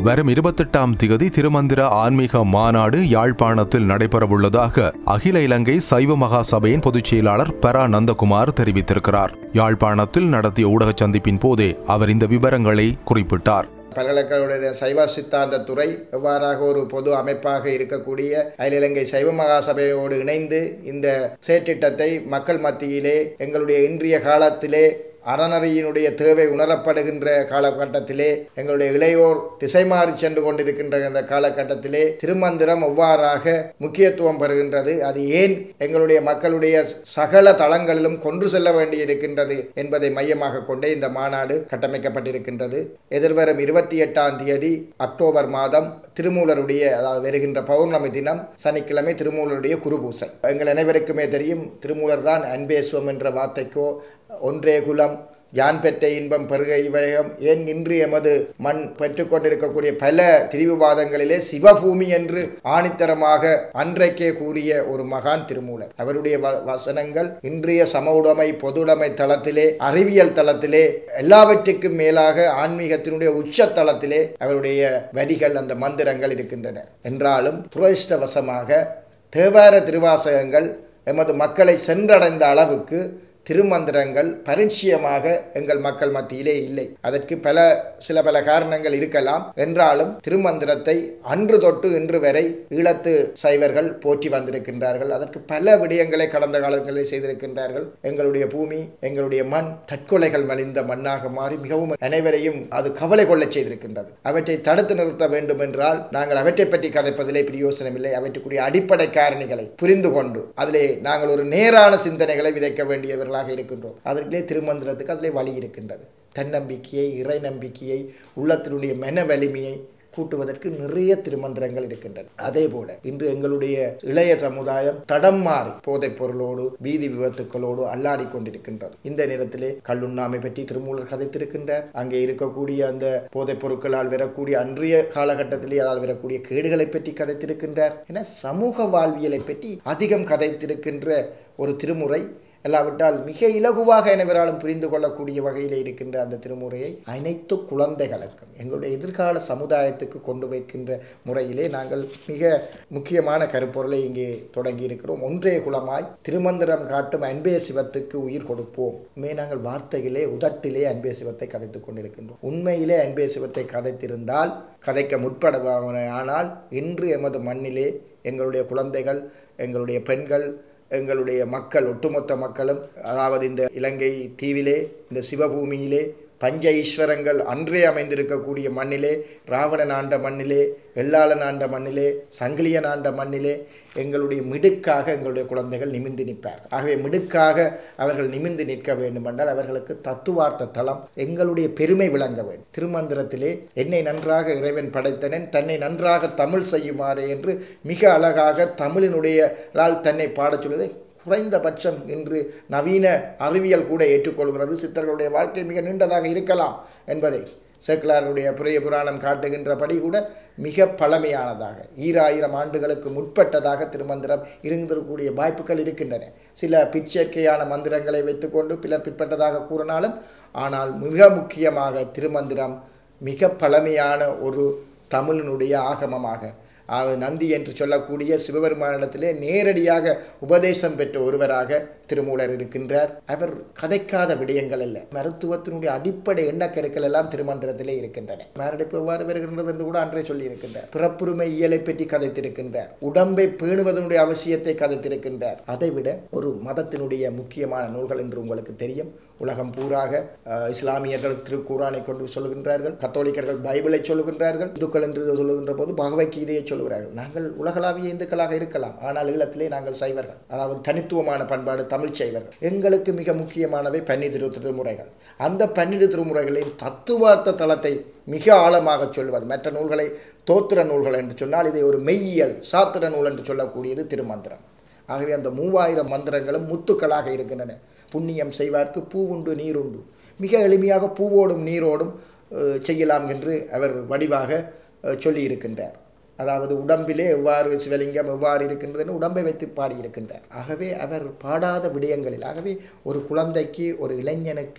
வரும் இருபத்தெட்டாம் திகதி திருமந்திர ஆன்மீக மாநாடு யாழ்ப்பாணத்தில் நடைபெறவுள்ளதாக அகில இலங்கை சைவ மகா சபையின் பொதுச் செயலாளர் பரா நந்தகுமார் தெரிவித்திருக்கிறார் யாழ்ப்பாணத்தில் நடத்திய ஊடக சந்திப்பின் போதே அவர் இந்த விவரங்களை குறிப்பிட்டார் பல்கலைக்கழகத்துடைய சைவ சித்தாந்த துறை எவ்வாறாக ஒரு பொது அமைப்பாக இருக்கக்கூடிய அகில இலங்கை சைவ மகாசபையோடு இணைந்து இந்த செயற்றிட்டத்தை மக்கள் மத்தியிலே எங்களுடைய இன்றைய காலத்திலே அறநறையினுடைய தேவை உணரப்படுகின்ற காலகட்டத்திலே எங்களுடைய இளையோர் திசை மாறி சென்று கொண்டிருக்கின்ற இந்த காலகட்டத்திலே திருமந்திரம் எவ்வாறாக முக்கியத்துவம் பெறுகின்றது அது ஏன் எங்களுடைய மக்களுடைய சகல தளங்களிலும் கொண்டு செல்ல வேண்டியிருக்கின்றது என்பதை மையமாக கொண்டே இந்த மாநாடு கட்டமைக்கப்பட்டிருக்கின்றது எதிர்வரும் இருபத்தி எட்டாம் தேதி அக்டோபர் மாதம் திருமூலருடைய அதாவது வருகின்ற பௌர்ணமி தினம் சனிக்கிழமை திருமூலருடைய குருபூசை எங்கள் அனைவருக்குமே தெரியும் திருமூலர் தான் அன்பேசுவம் என்ற வார்த்தைக்கோ ஒன்றே குலம் யான் பெற்ற இன்பம் பெருக இவயம் ஏன் இன்று எமது மண் பெற்றுக்கொண்டிருக்கக்கூடிய பல திரிவுவாதங்களிலே சிவபூமி என்று ஆணித்தரமாக அன்றைக்கே கூறிய ஒரு மகான் திருமூலர் அவருடைய வ- வசனங்கள் இன்றைய சம உடைமை பொதுடைமை தளத்திலே அறிவியல் தளத்திலே எல்லாவற்றுக்கும் மேலாக ஆன்மீகத்தினுடைய உச்ச தளத்திலே அவருடைய வரிகள் அந்த மந்திரங்கள் இருக்கின்றன என்றாலும் துரதிஷ்டவசமாக தேவார திருவாசகங்கள் எமது மக்களை சென்றடைந்த அளவுக்கு திருமந்திரங்கள் பரிச்சயமாக எங்கள் மக்கள் மத்தியிலே இல்லை அதற்கு பல சில பல காரணங்கள் இருக்கலாம் என்றாலும் திருமந்திரத்தை அன்று தொட்டு இன்று வரை ஈழத்து சைவர்கள் போற்றி வந்திருக்கின்றார்கள் அதற்கு பல விடயங்களை கடந்த காலங்களில் செய்திருக்கின்றார்கள் எங்களுடைய பூமி எங்களுடைய மண் தற்கொலைகள் மலிந்த மண்ணாக மாறி மிகவும் அனைவரையும் அது கவலை கொள்ளச் செய்திருக்கின்றது அவற்றை தடுத்து நிறுத்த வேண்டும் என்றால் நாங்கள் அவற்றை பற்றி கதைப்பதிலே பிரயோசனமில்லை அவற்றுக்குரிய அடிப்படை காரணிகளை புரிந்து கொண்டு அதிலே நாங்கள் ஒரு நேரான சிந்தனைகளை விதைக்க வேண்டியவர்களாக இருக்கின்றோம் அதற்கிலே திருமந்திரத்துக்கு அதிலே வழி இருக்கின்றது தன்னம்பிக்கையை இறை நம்பிக்கையை உள்ளத்தினுடைய மன வலிமையை கூட்டுவதற்கு நிறைய திருமந்திரங்கள் இருக்கின்றன அதே போல இன்று எங்களுடைய இளைய சமுதாயம் தடம் மாறி போதைப் பொருளோடு வீதி விபத்துக்களோடு அல்லாடி கொண்டிருக்கின்றது இந்த நேரத்திலே கல்லுண்ணாமை பற்றி திருமூலர் கதைத்திருக்கின்றார் அங்கே இருக்கக்கூடிய அந்த போதைப் பொருட்களால் வரக்கூடிய அன்றைய காலகட்டத்திலே அதால் வரக்கூடிய கேடுகளை பற்றி கதைத்திருக்கின்றார் என சமூக வாழ்வியலை பற்றி அதிகம் கதைத்திருக்கின்ற ஒரு திருமுறை இல்லாவிட்டால் மிக இலகுவாக அனைவராலும் புரிந்து கொள்ளக்கூடிய வகையில் இருக்கின்ற அந்த திருமுறையை அனைத்து குழந்தைகளுக்கும் எங்களுடைய எதிர்கால சமுதாயத்துக்கு கொண்டு வைக்கின்ற முறையிலே நாங்கள் மிக முக்கியமான கருப்பொருளை இங்கே தொடங்கி இருக்கிறோம் ஒன்றே குலமாய் திருமந்திரம் காட்டும் அன்பே சிவத்துக்கு உயிர் கொடுப்போம் உண்மையை நாங்கள் வார்த்தையிலே உதட்டிலே அன்பே சிவத்தை கதைத்துக் கொண்டிருக்கின்றோம் உண்மையிலே அன்பே சிவத்தை கதைத்திருந்தால் கதைக்க முற்படுவான ஆனால் இன்று எமது மண்ணிலே எங்களுடைய குழந்தைகள் எங்களுடைய பெண்கள் எங்களுடைய மக்கள் ஒட்டுமொத்த மக்களும் அதாவது இந்த இலங்கை தீவிலே இந்த சிவபூமியிலே பஞ்ச ஈஸ்வரங்கள் அன்றே அமைந்திருக்கக்கூடிய மண்ணிலே ராவணன் ஆண்ட மண்ணிலே வெள்ளாளன் ஆண்ட மண்ணிலே சங்கிலியன் ஆண்ட மண்ணிலே எங்களுடைய மிடுக்காக எங்களுடைய குழந்தைகள் நிமிர்ந்து நிற்பார் ஆகவே மிடுக்காக அவர்கள் நிமிர்ந்து நிற்க வேண்டுமென்றால் அவர்களுக்கு தத்துவார்த்த தளம் எங்களுடைய பெருமை விளங்க வேண்டும் திருமந்திரத்திலே என்னை நன்றாக இறைவன் படைத்தனன் தன்னை நன்றாக தமிழ் செய்யுமாறு என்று மிக அழகாக தமிழினுடைய லால் தன்னை பாடச் சொல்வதை குறைந்தபட்சம் இன்று நவீன அறிவியல் கூட ஏற்றுக்கொள்கிறது சித்தர்களுடைய வாழ்க்கை மிக நீண்டதாக இருக்கலாம் என்பதை சேக்கலாருடைய புரிய புராணம் காட்டுகின்றபடி கூட மிக பழமையானதாக ஈராயிரம் ஆண்டுகளுக்கு முற்பட்டதாக திருமந்திரம் இருந்திருக்கக்கூடிய வாய்ப்புகள் இருக்கின்றன சில பிற்சேர்க்கையான மந்திரங்களை வைத்துக்கொண்டு பிறர் பிற்பட்டதாக கூறினாலும் ஆனால் மிக முக்கியமாக திருமந்திரம் மிக பழமையான ஒரு தமிழினுடைய ஆகமமாக ஆக நந்தி என்று சொல்லக்கூடிய சிவபெருமானிடத்திலே நேரடியாக உபதேசம் பெற்ற ஒருவராக திருமூலர் இருக்கின்றார் அவர் கதைக்காத விடயங்கள் அல்ல மருத்துவத்தினுடைய அடிப்படை எண்ணக்கருக்கள் எல்லாம் திருமந்திரத்திலே இருக்கின்றன மாரடைப்பு எவ்வாறு வருகின்றது என்று கூட அன்றே சொல்லி இருக்கின்றார் பிறப்புரிமை இயலை பற்றி கதைத்திருக்கின்றார் உடம்பை பேணுவதனுடைய அவசியத்தை கதைத்திருக்கின்றார் அதைவிட ஒரு மதத்தினுடைய முக்கியமான நூல்கள் என்று உங்களுக்கு தெரியும் உலகம் பூராக அஹ், இஸ்லாமியர்கள் திருக்குரானை கொண்டு சொல்லுகின்றார்கள் கத்தோலிக்கர்கள் பைபிளை சொல்லுகின்றார்கள் இந்துக்கள் என்று சொல்லுகின்ற போது பகவத்கீதையை சொல்லுகிறார்கள் நாங்கள் உலகளாவிய இந்துக்களாக இருக்கலாம் ஆனால் ஈழத்திலே நாங்கள் சைவர்கள் அதாவது தனித்துவமான பண்பாடு தமிழ் சைவர்கள் எங்களுக்கு மிக முக்கியமானவை பன்னிரு திருமுறைகள் அந்த பன்னிரு திருமுறைகளின் தத்துவார்த்த தளத்தை மிக ஆழமாக சொல்வது மற்ற நூல்களை தோத்திர நூல்கள் என்று சொன்னால் இதை ஒரு மெய்யியல் சாத்திர நூல் என்று சொல்லக்கூடியது திருமந்திரம் ஆகவே அந்த மூவாயிரம் மந்திரங்களும் முத்துக்களாக இருக்கின்றன புண்ணியம் செய்வார்க்கு பூவுண்டு நீருண்டு மிக எளிமையாக பூவோடும் நீரோடும் அஹ், செய்யலாம் என்று அவர் வடிவாக அஹ், சொல்லியிருக்கின்றார் அதாவது உடம்பிலே எவ்வாறு சிவலிங்கம் எவ்வாறு இருக்கின்றதுன்னு உடம்பை வைத்து பாடியிருக்கின்றார் ஆகவே அவர் பாடாத விடயங்களில் ஆகவே ஒரு குழந்தைக்கு ஒரு இளைஞனுக்கு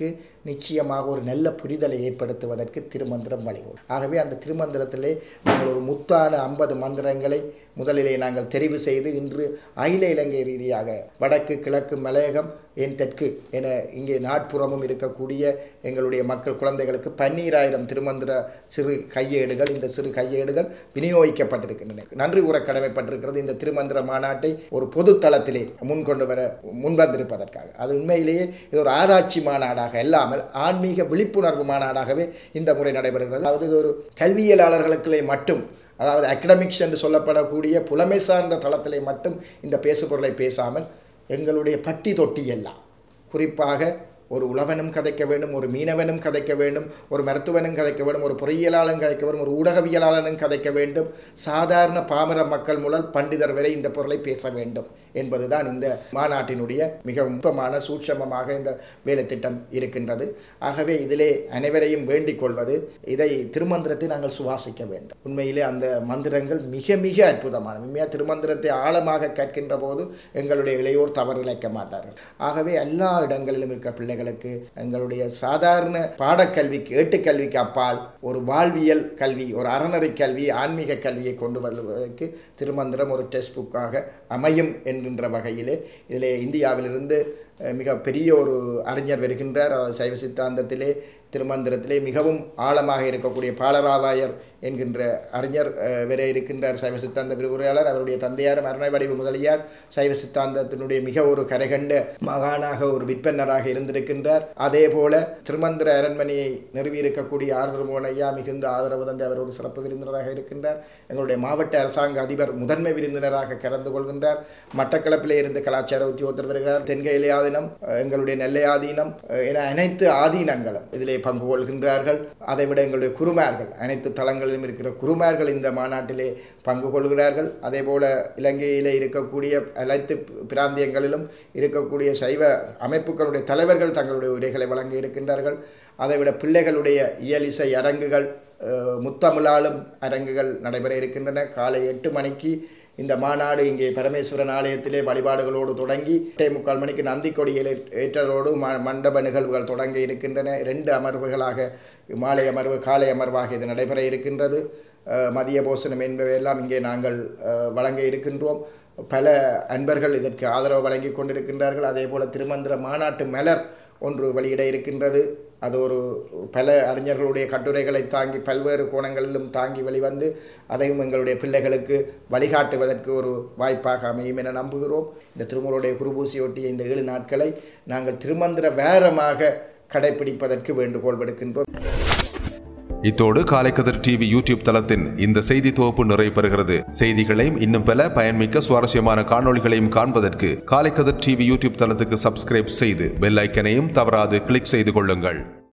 நிச்சயமாக ஒரு நல்ல புரிதலை ஏற்படுத்துவதற்கு திருமந்திரம் வழிகோடும் ஆகவே அந்த திருமந்திரத்திலே நாங்கள் ஒரு முத்தான ஐம்பது மந்திரங்களை முதலிலே நாங்கள் தெரிவு செய்து இன்று அகில இலங்கை ரீதியாக வடக்கு கிழக்கு மலையகம் ஏன் தெற்கு என இங்கே நாட்புறமும் இருக்கக்கூடிய எங்களுடைய மக்கள் குழந்தைகளுக்கு பன்னீராயிரம் திருமந்திர சிறு கையேடுகள் இந்த சிறு கையேடுகள் விநியோகிக்கப்பட்டிருக்கின்றன நன்றி கூற கடமைப்பட்டிருக்கிறது இந்த திருமந்திர மாநாட்டை ஒரு பொது தளத்திலே முன்கொண்டு வர முன்வந்திருப்பதற்காக அது உண்மையிலேயே இது ஒரு ஆராய்ச்சி மாநாடாக இல்லாமல் ஆன்மீக விழிப்புணர்வு மாநாடாகவே இந்த முறை நடைபெறுகிறது அதாவது இது ஒரு கல்வியலாளர்களுக்குள்ளே மட்டும் அதாவது அகடமிக்ஸ் என்று சொல்லப்படக்கூடிய புலமை சார்ந்த தளத்திலே மட்டும் இந்த பேசுபொருளை பேசாமல் எங்களுடைய பட்டி தொட்டி எல்லாம் குறிப்பாக ஒரு உழவனும் கதைக்க வேண்டும் ஒரு மீனவனும் கதைக்க வேண்டும் ஒரு மருத்துவனும் கதைக்க வேண்டும் ஒரு பொறியியலாளனும் கதைக்க வேண்டும் ஒரு ஊடகவியலாளனும் கதைக்க வேண்டும் சாதாரண பாமர மக்கள் முதல் பண்டிதர் வரை இந்த பொருளை பேச வேண்டும் என்பதுதான் இந்த மாநாட்டினுடைய மிக நுட்பமான சூட்சமமாக இந்த வேலை திட்டம் இருக்கின்றது ஆகவே இதிலே அனைவரையும் வேண்டிக் கொள்வது இதை திருமந்திரத்தை நாங்கள் சுவாசிக்க வேண்டும் உண்மையிலே அந்த மந்திரங்கள் மிக மிக அற்புதமான உண்மையாக திருமந்திரத்தை ஆழமாக கற்கின்ற போது எங்களுடைய இளையோர் தவறு இழைக்க மாட்டார்கள் ஆகவே எல்லா இடங்களிலும் இருக்கிற பிள்ளைகளுக்கு எங்களுடைய சாதாரண பாடக்கல்விக்கு ஏட்டுக்கல்விக்கு அப்பால் ஒரு வாழ்வியல் கல்வி ஒரு அறநெறி கல்வி ஆன்மீக கல்வியை கொண்டு வருவதற்கு திருமந்திரம் ஒரு டெக்ஸ்ட் புக்காக அமையும் என்கின்ற வகையிலே இதிலே இந்தியாவிலிருந்து அஹ், மிக பெரிய ஒரு அறிஞர் வருகின்றார் அவர் சைவ சித்தாந்தத்திலே திருமந்திரத்திலே மிகவும் ஆழமாக இருக்கக்கூடிய பாலராவாயர் என்கின்ற அறிஞர் அஹ், வர இருக்கின்றார் சைவ சித்தாந்த விரிவுரையாளர் அவருடைய தந்தையார் மரண வடிவு முதலியார் சைவ சித்தாந்தத்தினுடைய மிக ஒரு கரைகண்ட மகானாக ஒரு விற்பனராக இருந்திருக்கின்றார் அதே போல திருமந்திர அரண்மனையை நிறுவி இருக்கக்கூடிய ஆறுதல் மோனையா மிகுந்த ஆதரவு தந்து அவர் ஒரு சிறப்பு விருந்தினராக இருக்கின்றார் எங்களுடைய மாவட்ட அரசாங்க அதிபர் முதன்மை விருந்தினராக கலந்து கொள்கின்றார் மட்டக்களப்பிலே இருந்து கலாச்சார உத்தியோகத்தர் வருகிறார் தென்கையிலே ஆதீனம் அஹ், எங்களுடைய நெல்லை ஆதீனம் அஹ், என அனைத்து ஆதீனங்களும் இதிலே பங்கு கொள்கின்றார்கள் அதைவிட எங்களுடைய குருமார்கள் அனைத்து தளங்களிலும் இருக்கிற குருமார்கள் இந்த மாநாட்டிலே பங்கு கொள்கிறார்கள் அதே போல இலங்கையிலே இருக்கக்கூடிய அனைத்து பிராந்தியங்களிலும் இருக்கக்கூடிய சைவ அமைப்புகளுடைய தலைவர்கள் தங்களுடைய உரைகளை வழங்க இருக்கின்றார்கள் அதைவிட பிள்ளைகளுடைய இயலிசை அரங்குகள் அஹ், முத்தமிழாலும் அரங்குகள் நடைபெற இருக்கின்றன காலை எட்டு மணிக்கு இந்த மாநாடு இங்கே பரமேஸ்வரன் ஆலயத்திலே வழிபாடுகளோடு தொடங்கி எட்டே முக்கால் மணிக்கு நந்தி கொடியில் ஏற்றலோடு ம மண்டப நிகழ்வுகள் தொடங்க இருக்கின்றன ரெண்டு அமர்வுகளாக மாலை அமர்வு காலை அமர்வாக இது நடைபெற இருக்கின்றது அஹ், மதிய போசனம் என்பவையெல்லாம் இங்கே நாங்கள் அஹ், வழங்க இருக்கின்றோம் பல அன்பர்கள் இதற்கு ஆதரவு வழங்கி கொண்டிருக்கின்றார்கள் அதே போல திருமந்திர மாநாட்டு மலர் ஒன்று வெளியிட இருக்கின்றது அது ஒரு பல அறிஞர்களுடைய கட்டுரைகளை தாங்கி பல்வேறு கோணங்களிலும் தாங்கி வெளிவந்து அதையும் எங்களுடைய பிள்ளைகளுக்கு வழிகாட்டுவதற்கு ஒரு வாய்ப்பாக அமையும் என நம்புகிறோம் இந்த திருமூருடைய குருபூசியொட்டிய இந்த ஏழு நாட்களை நாங்கள் திருமந்திர வேரமாக கடைபிடிப்பதற்கு வேண்டுகோள் விடுக்கின்றோம் இத்தோடு காலைக்கதிர் டிவி யூடியூப் தளத்தின் இந்த செய்தி தொகுப்பு நிறைவு பெறுகிறது செய்திகளையும் இன்னும் பல பயன்மிக்க சுவாரஸ்யமான காணொளிகளையும் காண்பதற்கு காலைக்கதிர் டிவி யூடியூப் தளத்துக்கு சப்ஸ்கிரைப் செய்து பெல் ஐக்கனையும் தவறாது கிளிக் செய்து கொள்ளுங்கள்